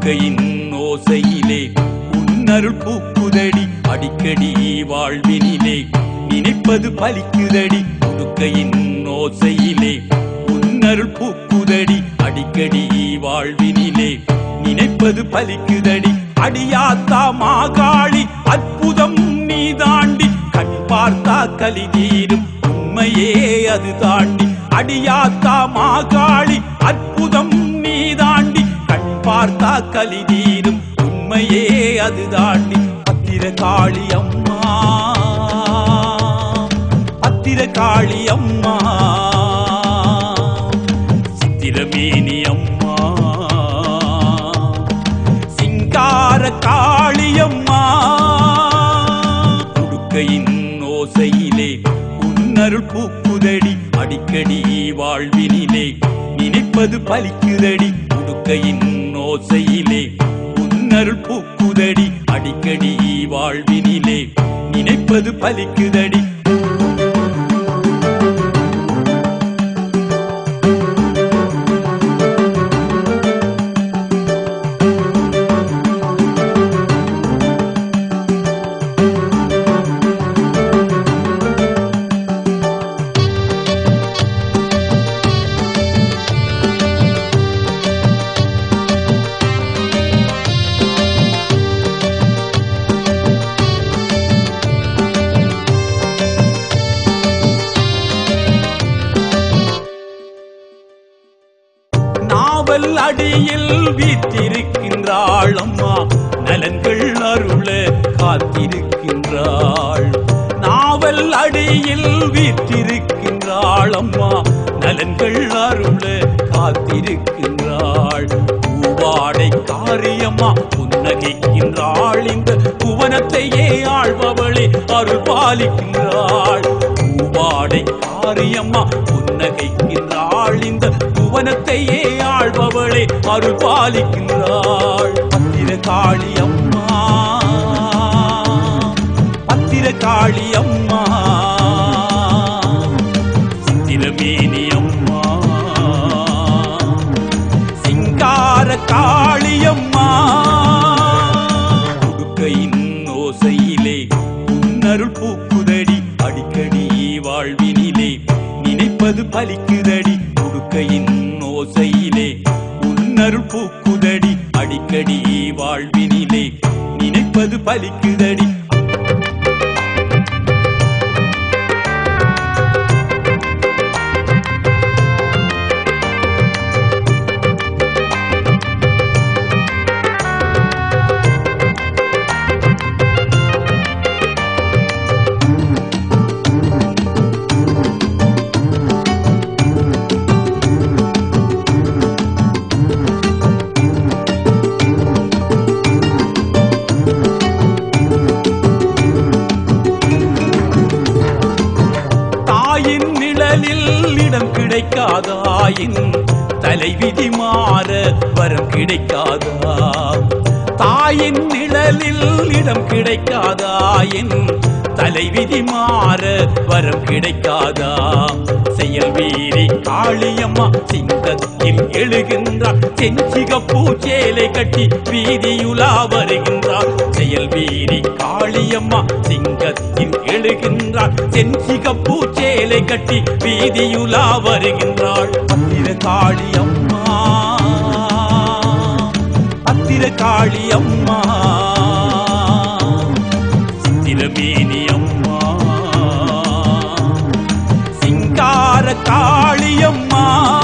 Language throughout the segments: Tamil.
உடுக்கையின் ஓசையிலே உன்னருள் பூக்குதடி அடிக்கடி வாழ்வினிலே நினைப்பது பலிக்குதடி உடுக்கையின் ஓசையிலே உன்னருள் பூக்குதடி அடிக்கடி வாழ்வினிலே நினைப்பது பலிக்குதடி அடியாத்தா மாகாளி அற்புதம் நீ தாண்டி கண் பார்த்தா கலி தீரும் உண்மையே அது தாண்டி அடியாத்தா மாகாளி அற்புதம் நீ தாண்டி கண் பார்த்தா கலி தீரும் உண்மையே அது தாண்டி பத்திர காளி அம்மா பத்திர காளி அம்மா சித்திரமேனி அம்மா சிங்கார காளியம்மா உடுக்கையின் ஓசையிலே உன்னருள் பூக்குதடி அடிக்கடி வாழ்வினிலே நினைப்பது பலிக்குதடி உடுக்கையின் ஓசையிலே உன்னருள் பூக்குதடி அடிக்கடி வாழ்வினிலே நினைப்பது பலிக்குதடி நாவல் அடியில் வீற்றிருக்கின்றாள் அம்மா நலன்கள் அருள காத்திருக்கின்றாள் நாவல் அடியில் வீற்றிருக்கின்றாள் அம்மா நலன்கள் அருள காத்திருக்கின்றாள் பூவாடை காரியம்மா புன்னகைக்கின்றாள் இந்த புவனத்தையே ஆள்பவளே அருள் பாலிக்கின்றாள் பூவாடை காரியம்மா புன்னகைக்கின்றாள் இந்த புவனத்தையே ஆள்பவளே அருள் பாலிக்கின்றாள் பத்திர காளி அம்மா பத்திர காளி அம்மா சித்திரமேனி அம்மா சிங்கார காளியம்மா உடுக்கையின் ஓசையிலே உன்னருள் பூக்குதடி அடிக்கடி வாழ்வினிலே நினைப்பது பலிக்குதடி உடுக்கையின் ஓசையிலே உன்னருள் பூக்குதடி அடிக்கடி வாழ்வினிலே நினைப்பது பலிக்குதடி தாயின் நிழலில் இடம் கிடைக்காதாயின் தலைவிதி மாற வரம் கிடைக்காதா தாயின் நிழலில் இடம் கிடைக்காதாயின் தலைவிதி மாற வரம் கிடைக்காதா செயல் வீரி காளியம்மா சிங்கத்தில் எழுகின்றார் செஞ்சிக பூச்சேலை கட்டி வீதியுலா வருகின்றார் செயல் வீரி காளியம்மா சிங்கத்தில் எழுகின்றார் செஞ்சிக பூச்சேலை கட்டி வீதியுலா வருகின்றாள் பத்திர காளியம்மா பத்திர காளியம்மா சித்திரமேனி அம்மா சிங்கார காளியம்மா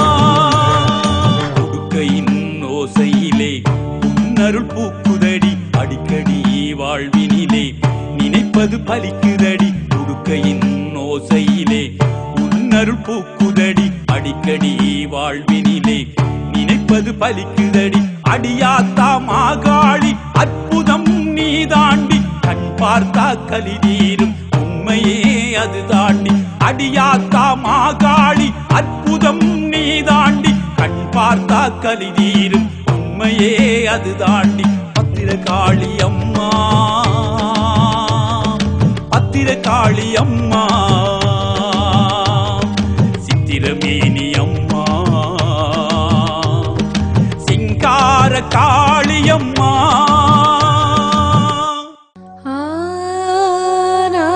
உடுக்கையின் ஓசையிலே உன்னருள் பூக்குதடி அடிக்கடி வாழ்வினிலே நினைப்பது பலிக்குதடி உடுக்கையின் ஓசையிலே உன்னருள் பூக்குதடி அடிக்கடி வாழ்வினிலே நினைப்பது பலிக்குதடி அடியாத்தா மாகாளி அற்புதம் நீ தாண்டி கண் பார்த்தா கலி தீரும் உண்மையே அது தாண்டி அடியாத்தா மாகாளி அற்புதம் நீ தாண்டி கண் பார்த்தா கலி தீரும் உண்மையே அது தாண்டி பத்திர காளி அம்மா பத்திர காளி அம்மா சித்திரமேனி அம்மா சிங்கார அங்கார காளியம்மா ஆனா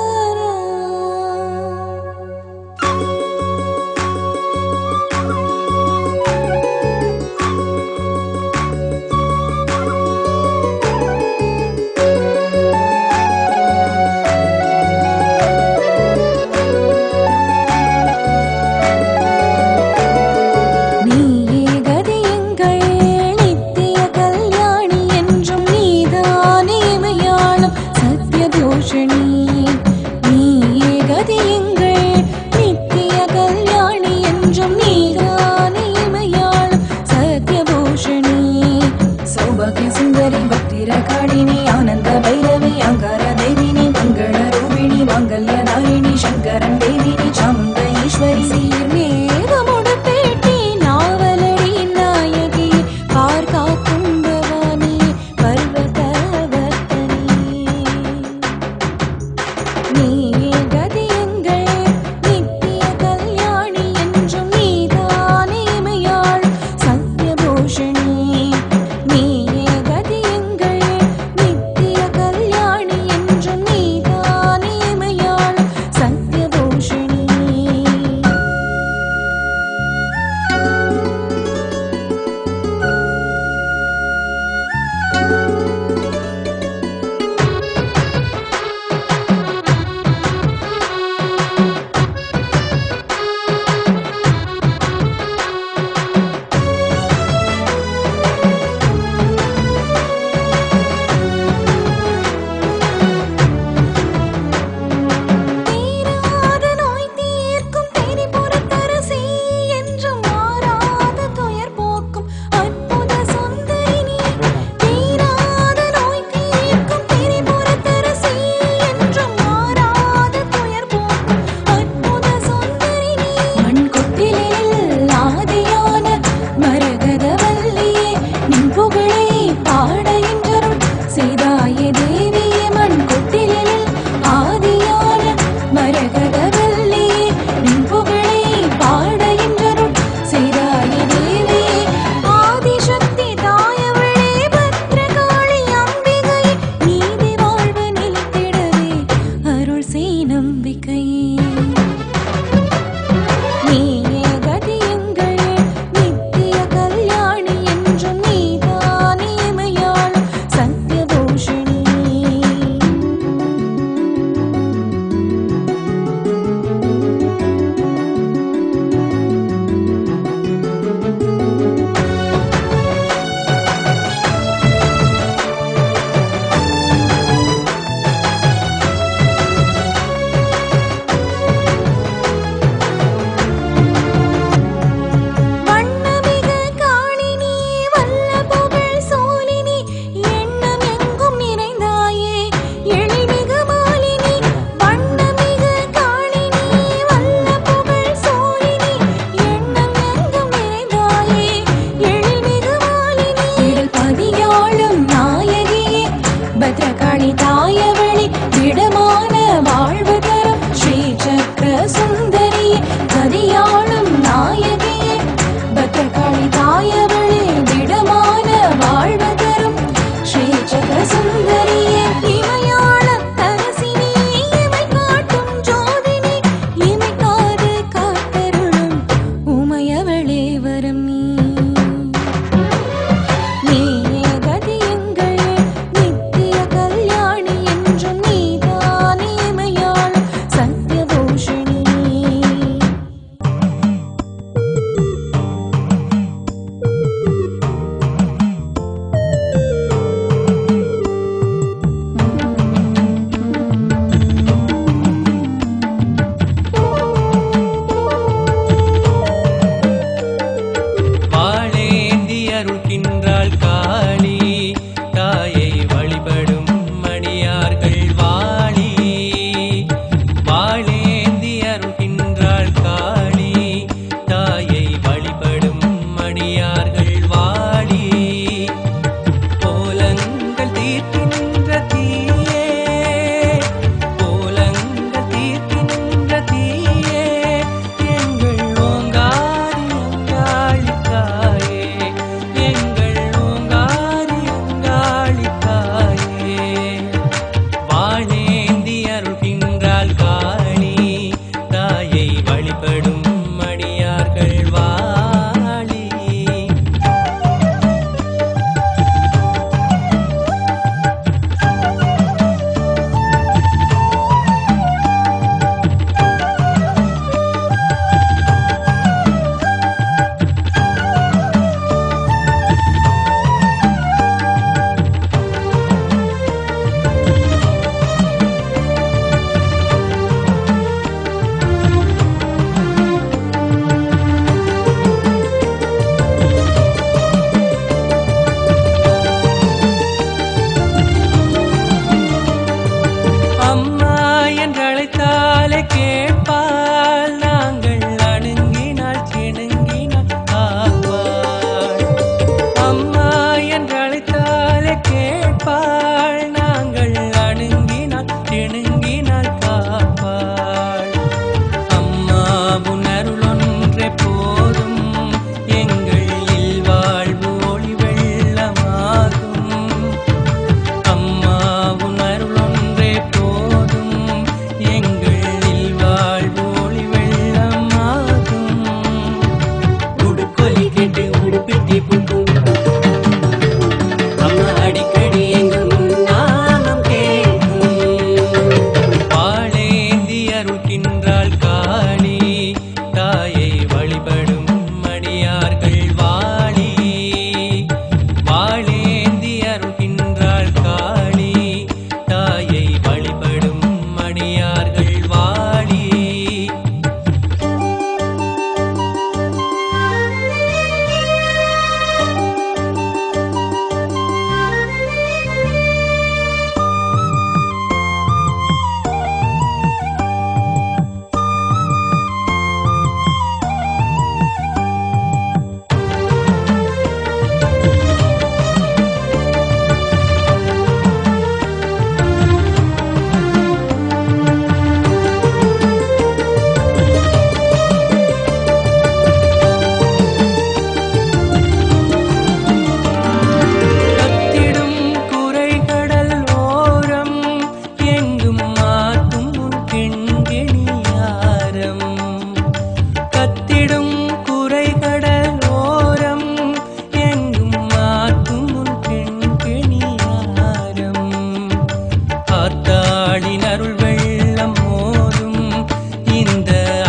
ஆ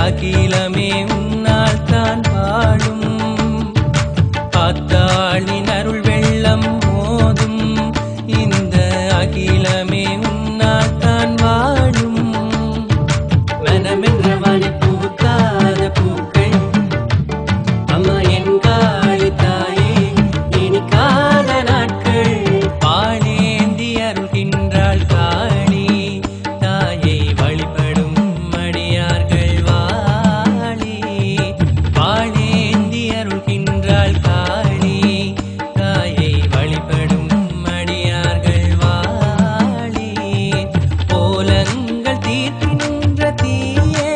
அகிலமே உன்னால் தான் வாழும் ஆத்தாளின் அருள் வெள்ளம் மோதும் இந்த அகிலமே உன்னால் தான் வாழும் மனமென்ற வாணி பூக்காத பூக்கள் அம்மா என் காளி தாயே இனிக்காத நாட்கள் பாலேந்தி அருள்கின்றாள் காளி தாயை வழிபடும் மடியார்கள் வாழி பாலேந்தி அருள்கின்றாள் காளி தாயை வழிபடும் மடியார்கள் வாழி கோலங்கள் தீர்க்கின்ற தீயே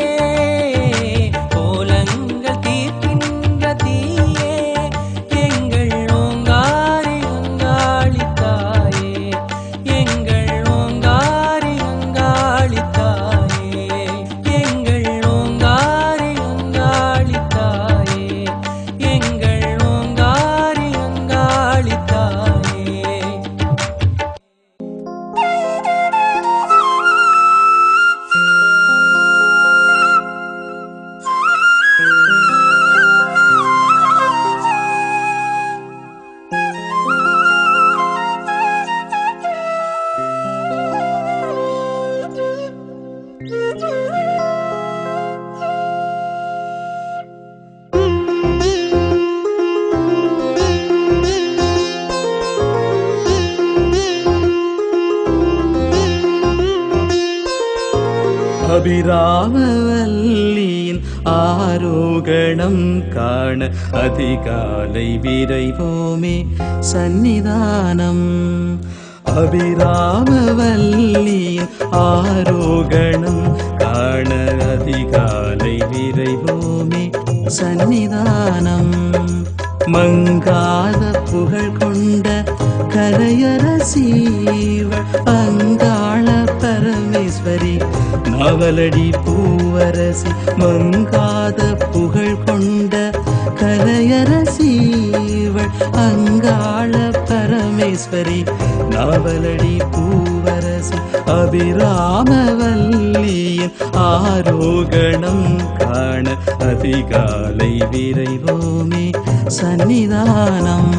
கோலங்கள் தீர்க்கின்ற தீயே எங்கள் ஓங்காரி அங்காளி தாயே எங்கள் ஓங்காரி அங்காளி தாயே எங்கள் ஓங்காரி அங்காளி தாயே எங்கள் ஓங்காரி அங்காளி தாயே அபிராமவல்லியின் ஆரோகணம் காண அதிகாலை விரைவோமே சந்நிதானம் அபிராமவல்லியின் ஆரோகணம் காண அதிகாலை விரைவோமே சந்நிதானம் மங்காத புகழ் கொண்ட கரையரசீவள் அங்காள பரமேஸ்வரி நவலடி பூவரசி மங்காத புகழ் கொண்ட கரையரசீவள் அங்காள பரமேஸ்வரி நவலடி பூவரசி அபிராமவல்லியின் ஆரோகணம் காண அதிகாலை விரைவோமே சந்நிதானம்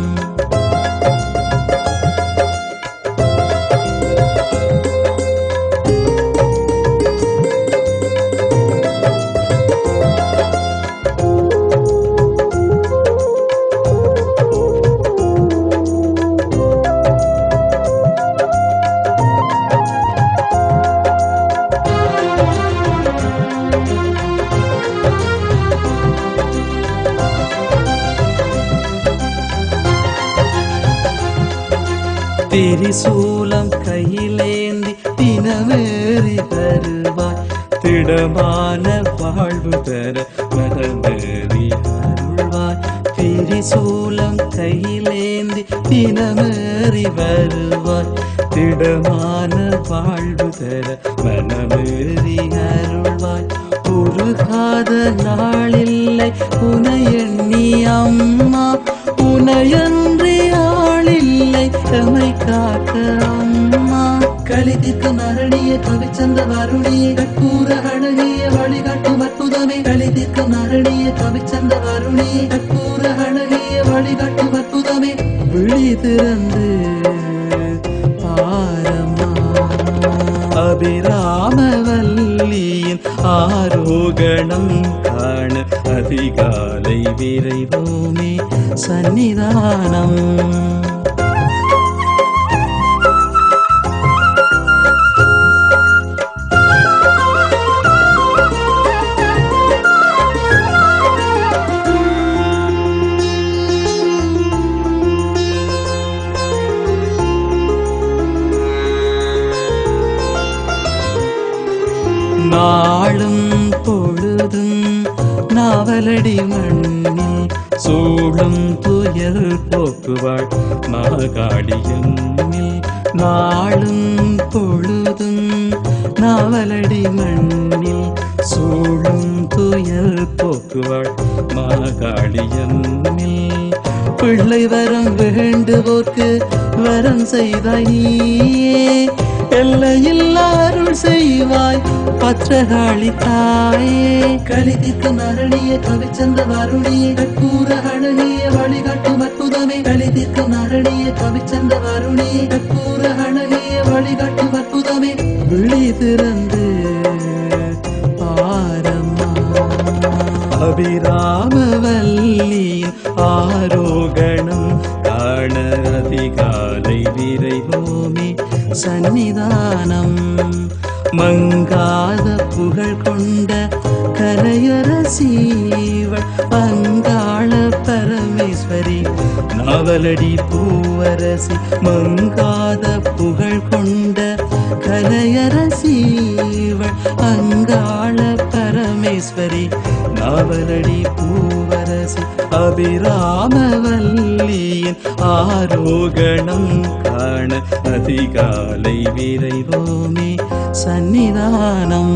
திரிசூலம் கையிலேந்தி தினமேறி வருவாய் திடமான வாழ்வு தர மனமேறி அருள்வாய் திரிசூலம் கையிலேந்தி தினமேறி வருவாய் திடமான வாழ்வு தர மனமேறி அருள்வாய் உருகாத நாளில்லை உனையண்ணி அம்மா உனையன்றி ஆளில்லை எமை காக்க அம்மா களிதிற்கு நரணிய கவிச்சந்த வருணிய கற்பூர அழகிய வழிகாட்டும் அற்புதமே களிதிற்கு நரணிய கவிச்சந்த வருணிய கற்பூர அழகிய வழிகாட்டும் அற்புதமே விழி திறந்து பாரம்மா அபிராமவல்லியின் ஆரோகணம் காண அதிகாலை விரைவோமே சந்நிதானம் நாளும் பொழுதும் நாவலடி மண்ணில் சூழும் துயர் போக்குவாள் மாகாளியம்மில் நாளும் பொழுதும் நாவலடி மண்ணில் சூழும் துயர் போக்குவாள் மாகாளியம்மில் பிள்ளை வரம் வேண்டுவோர்க்கு வரம் செய்தாய் நீயே எல்லையில் அருள் செய்வாய் பத்திரகாளி தாயே கலிதிக்கும் நரணிய கவிச்சந்த வருணிய கற்பூர அழகிய வழிகாட்டும் அற்புதமே கலிதிக்கும் நரணிய கவிச்சந்த வருணிய கற்பூர அழகிய வழிகாட்டும் அற்புதமே விழி திறந்து பாரம்மா அபிராமவல்லியின் ஆரோகணம் காண அதிகாலை விரைவோமே சந்நிதானம் மங்காத புகழ் கொண்ட கரையரசீவள் பங்காள பரமேஸ்வரி நாவலடி பூவரசி மங்காத புகழ் கொண்ட கலையரசீவள் அங்காள பரமேஸ்வரி நாவலடி பூவரசி அபிராமவல்லியின் ஆரோகணம் காண அதிகாலை விரைவோமே சந்நிதானம்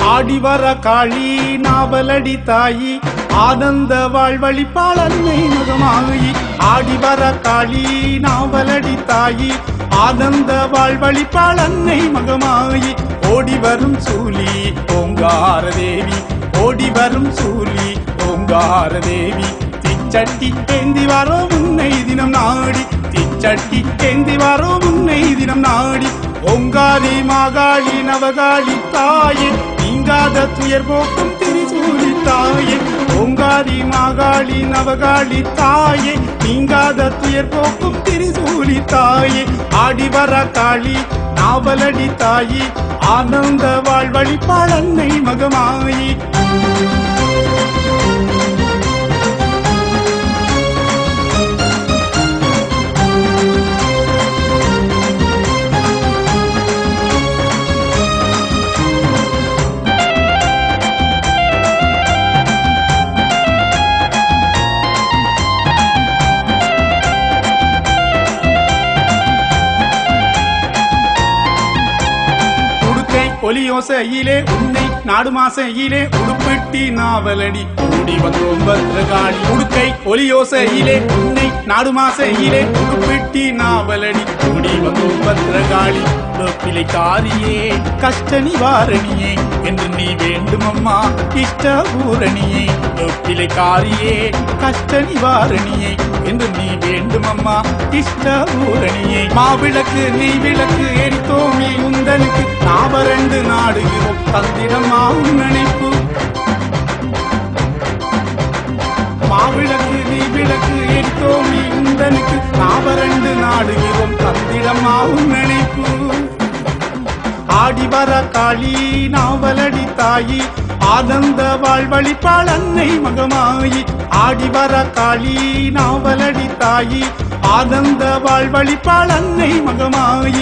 ஆடிவர காளி நாவலடி தாயி ஆனந்த வாழ்வழிப்பாள் அன்னை மகமாயி ஆடிவர காளி நாவலடி தாயி ஆனந்த வாழ்வழிப்பாள் அன்னை மகமாயி ஓடி வரும் சூலி ஓங்கார தேவி ஓடி வரும் சூலி ஓங்கார தேவி திச்சட்டி ஏந்தி வரோ முன்னை தினம் நாடி திச்சட்டி ஏந்தி வரோ முன்னை தினம் நாடி ஓங்காரி மாகாளி நவகாளி தாயே நீங்காத துயர் போக்கும் திரிசூலி தாயே ஓங்காரி மாகாளி நவகாளி தாயே நீங்காத துயர் போக்கும் திரிசூலி தாயே ஆடி வர காளி நாவலடி தாயி ஆனந்த வாழ்வழிப்பாள் அன்னை மகமாயி உடுக்கை ஒலியோசையிலே உன்னை நாடு மாசையிலே உடுப்பிட்டி நாவலடி கூடி வந்தோம் பத்ரகாளி உடுக்கை ஒலியோசையிலே உன்னை நாடு மாசையிலே உடுப்பிட்டி நாவலடி கூடி வந்தோம் பத்ரகாளி பிள்ளை காரியே கஷ்ட நிவாரணியே என்று நீ வேண்டுமம்மா இஷ்ட பூரணியே பிள்ளை காரியே கஷ்ட நிவாரணியே என்று நீ வேண்டுமம்மா இஷ்ட பூரணியே மாவிளக்கு நெய் விளக்கு எரித்தோமி உந்தனுக்கு நாவரண்டு நாடுகிறோம் தந்திரமா உன் நினைப்பு மாவிளக்கு நீ விளக்கு எரித்தோமி உந்தனுக்கு நாவரண்டு நாடுகிறோம் தந்திரமா உன் நினைப்பு ஆடி வர காளி நாவலடி தாயி ஆனந்த வாழ்வழிப்பாள் அன்னை மகமாயி ஆடி வர காளி நாவலடி தாயி ஆனந்த வாழ்வழிப்பாள் அன்னை மகமாயி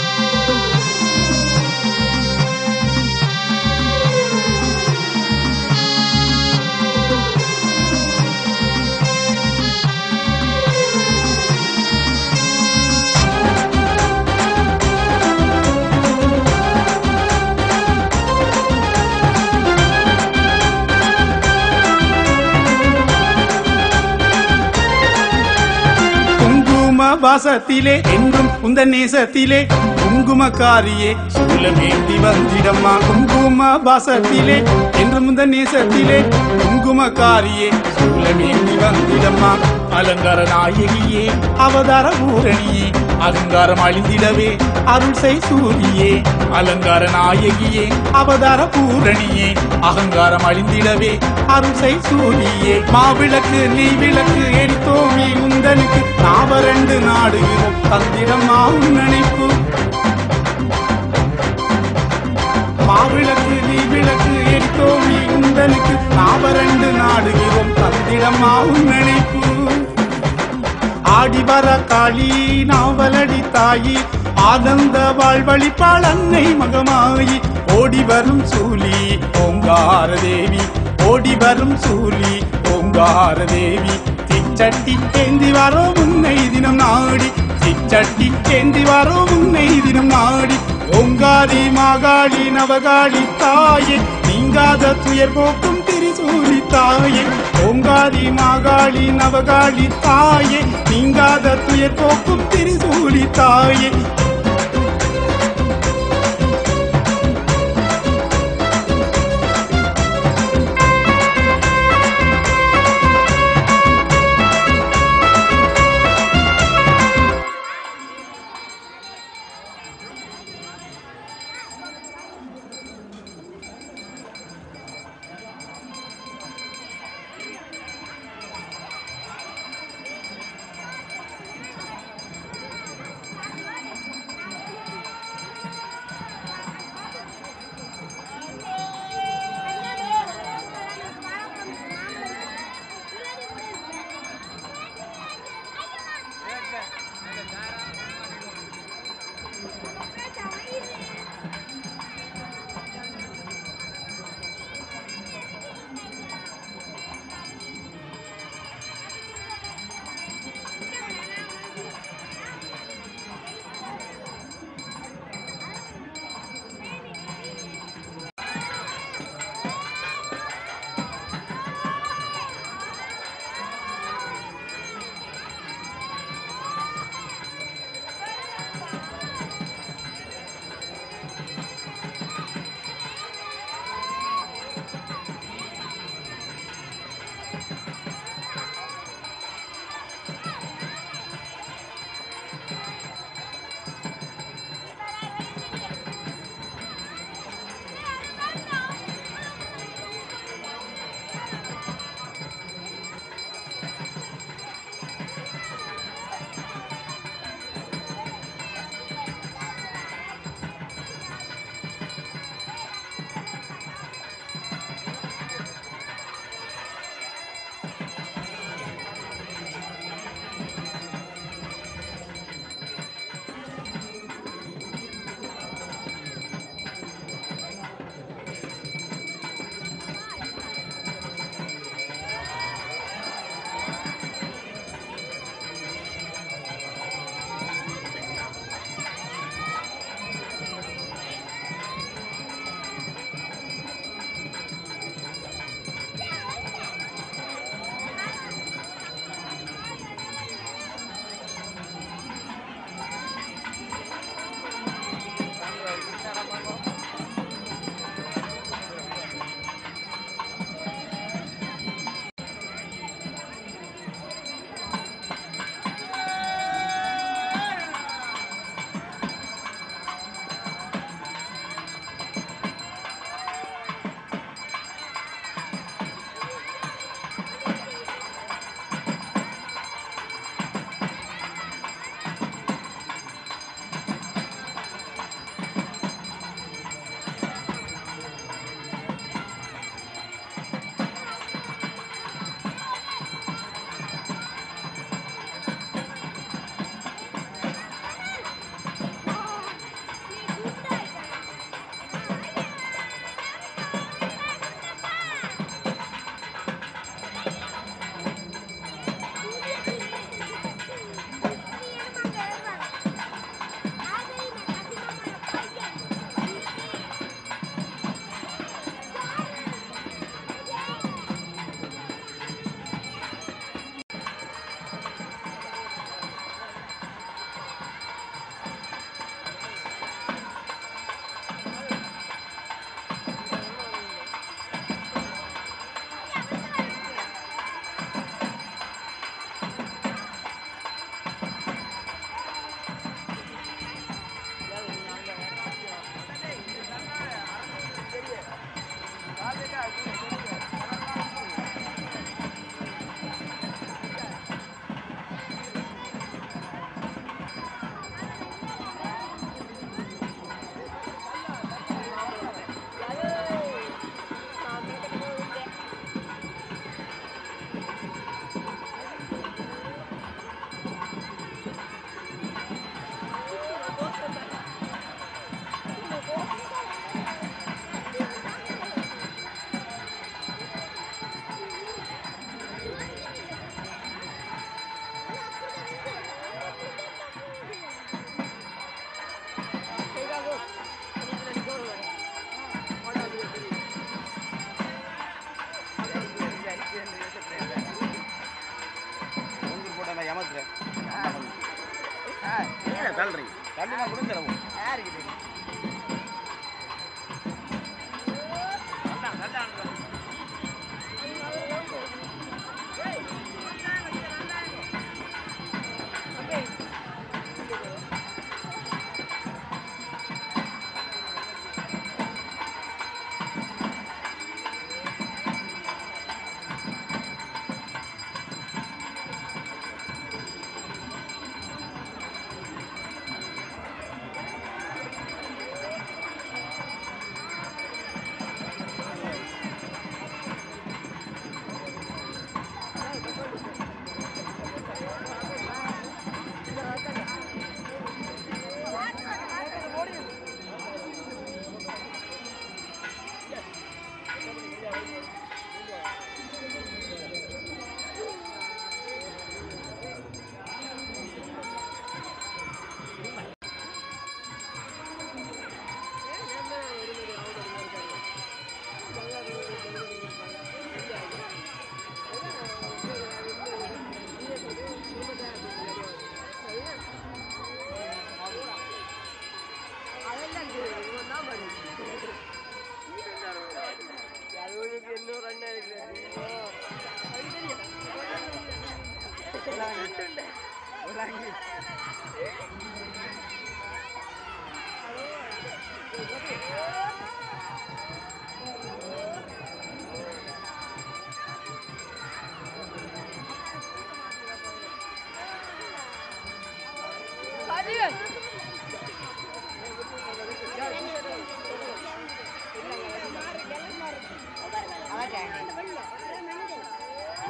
குங்கும வாசத்திலே என்றும் உந்த நேசத்திலே குங்குமக்காரியே சூலமேந்தி வந்திடம்மா குங்கும வாசத்திலே என்றும் உந்த நேசத்திலே குங்குமக்காரியே சூலமேந்தி வந்திடம்மா அலங்கார நாயகியே அவதார பூரணியே அலங்காரம் அழிந்திடவே அருள் செய் சூரியே அலங்கார நாயகியே அவதார பூரணியே அகங்காரம் அழிந்திடவே அருள் செய் சூரியே மாவிளக்கு நீ விளக்கு எரித்தோமி உந்தனுக்கு நாவரண்டு நாடுகிறோம் தந்திரம் மாவும் நினைப்பு மாவிளக்கு நீ விளக்கு எரித்தோமி உந்தனுக்கு நாவரண்டு நாடுகிறோம் தந்திரம் மாவும் நினைப்பு ஆடி வர காளி நாவலடி தாயி ஆனந்த வாழ்வழிப்பாள் அன்னை மகமாயி ஓடி வரும் சூலி ஓங்கார தேவி ஓடி வரும் சூலி ஓங்கார தேவி திச்சட்டி ஏந்தி வரோ முன்னை தினம் நாடி திச்சட்டி ஏந்தி வரோ முன்னை தினம் நாடி ஓங்காரி மாகாளி நவகாளி தாயே நீங்காத துயர் போக்கும் திரிசூலி தாயே ஓங்காரி மாகாளி நவகாளி தாயே நீங்காத துயர் போக்கும் திரிசூலி தாயே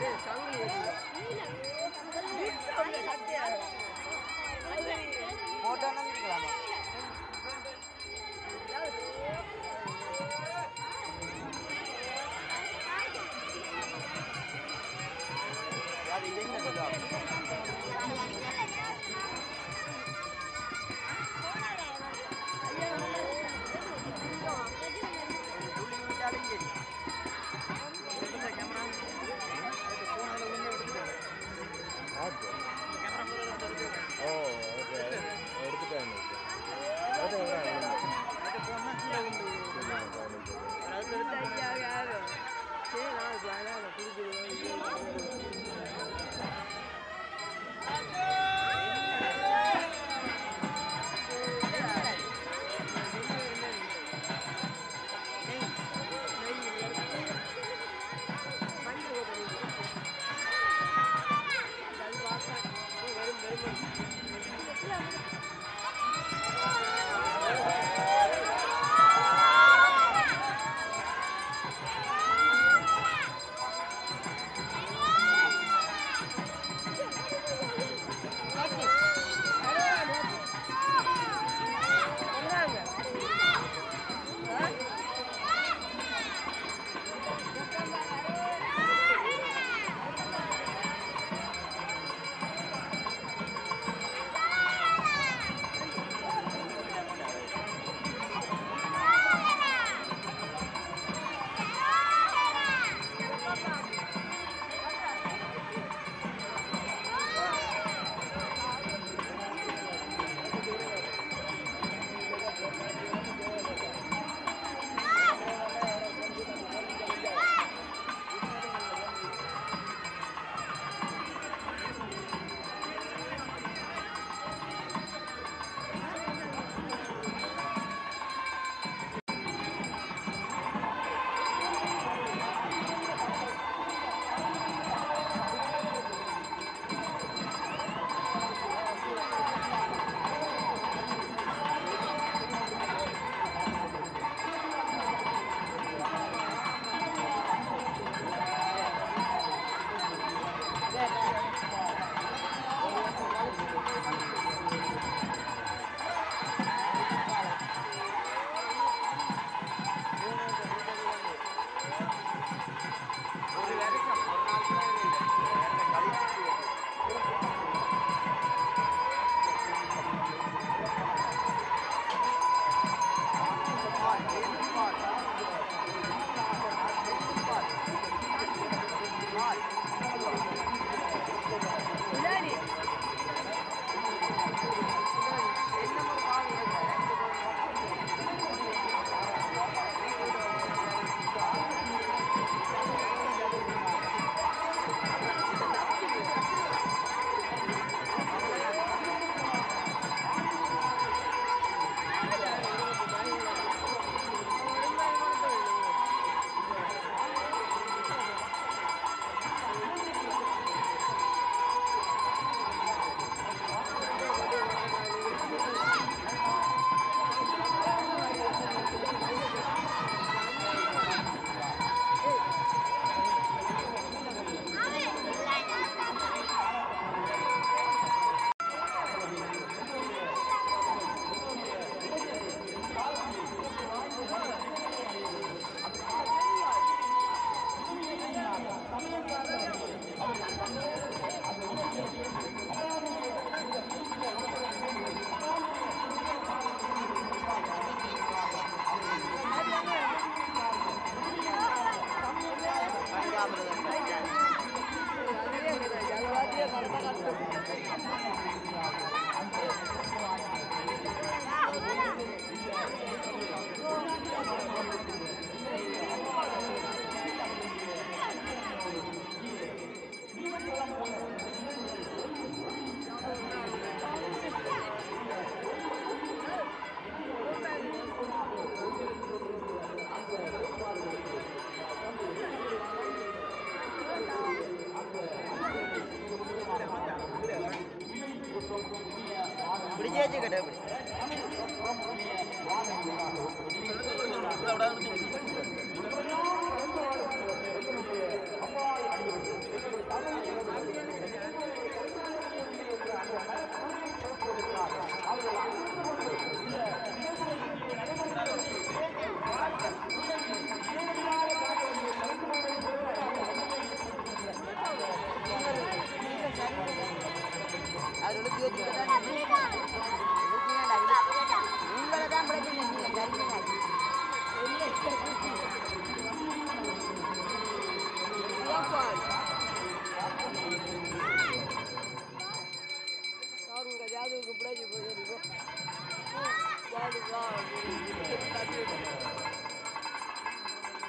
பிடிச்சாச்சு கடை அப்படி அம்மா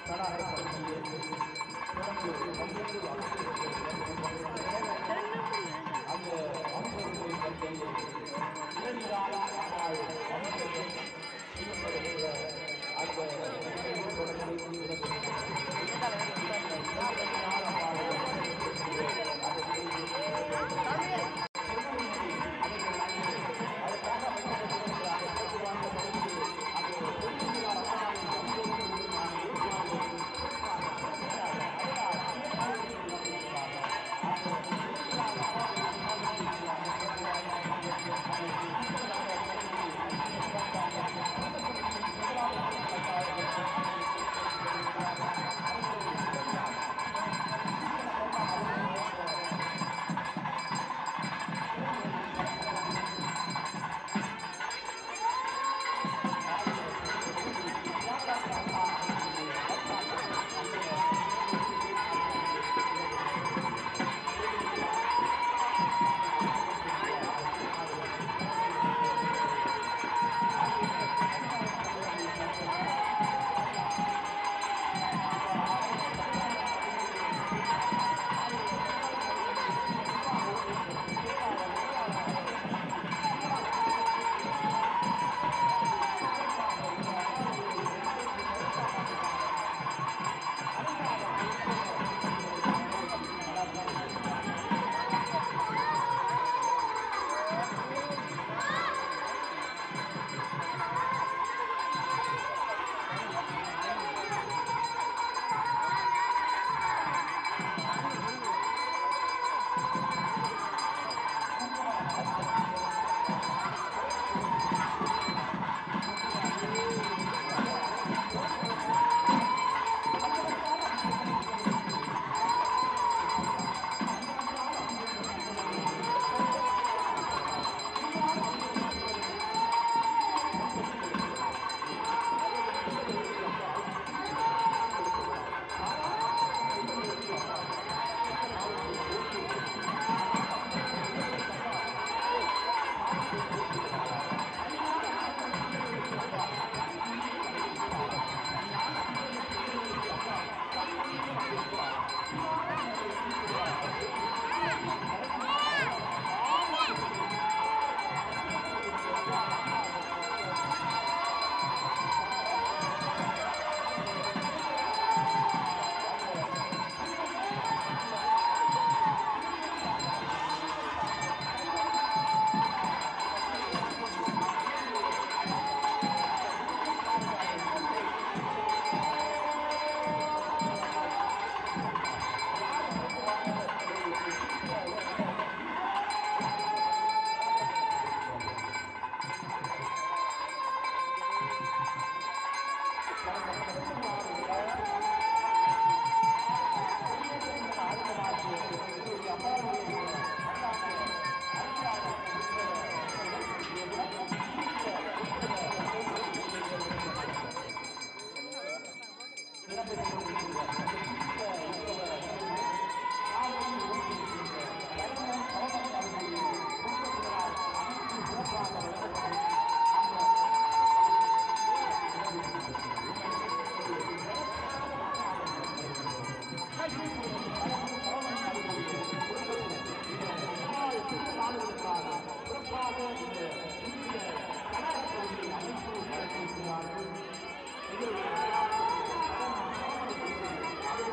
சிறப்பாக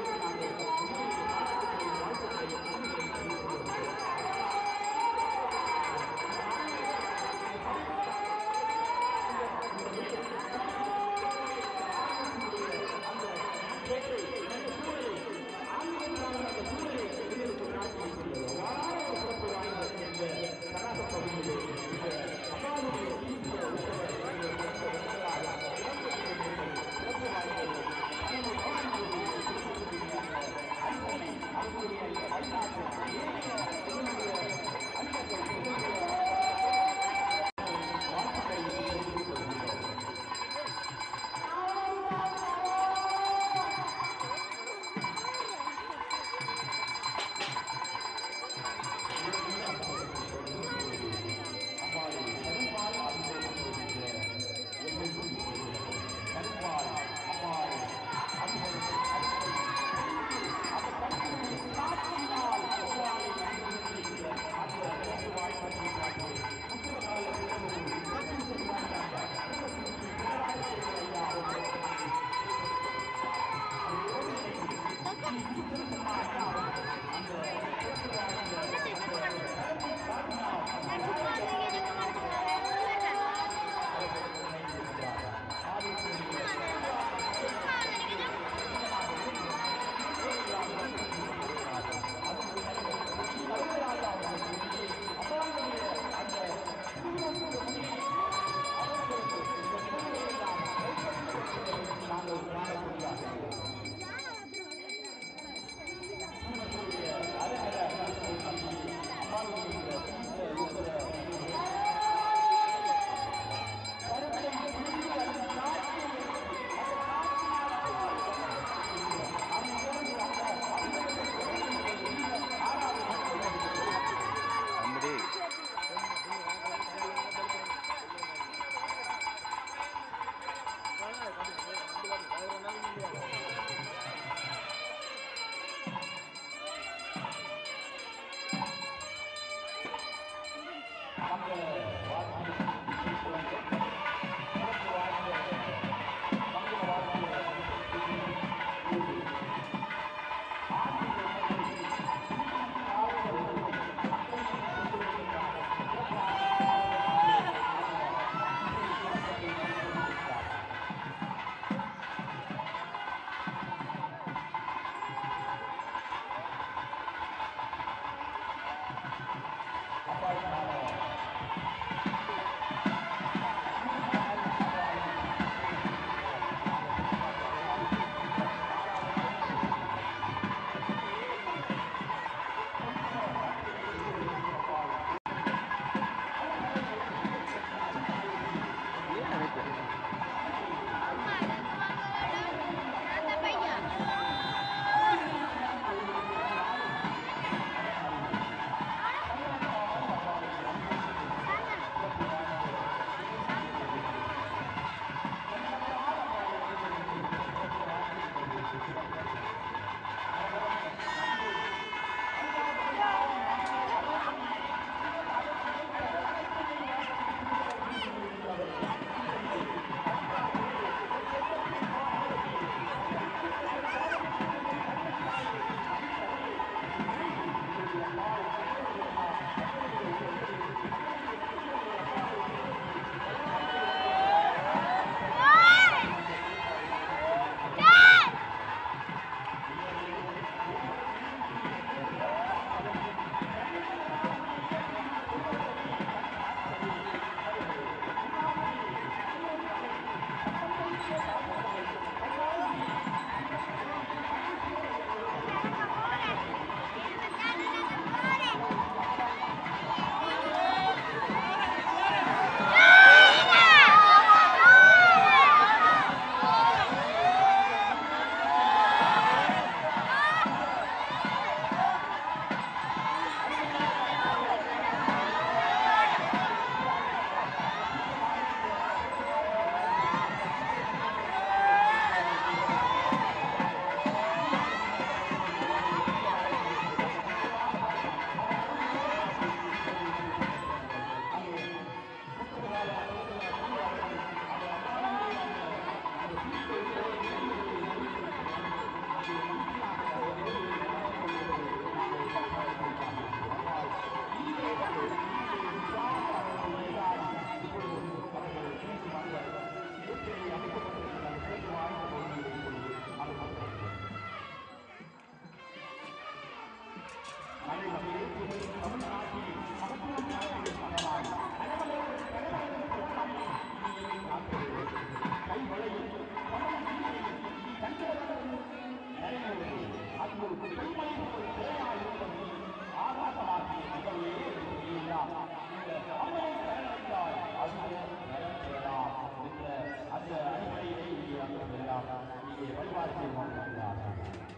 காப்பாற்றி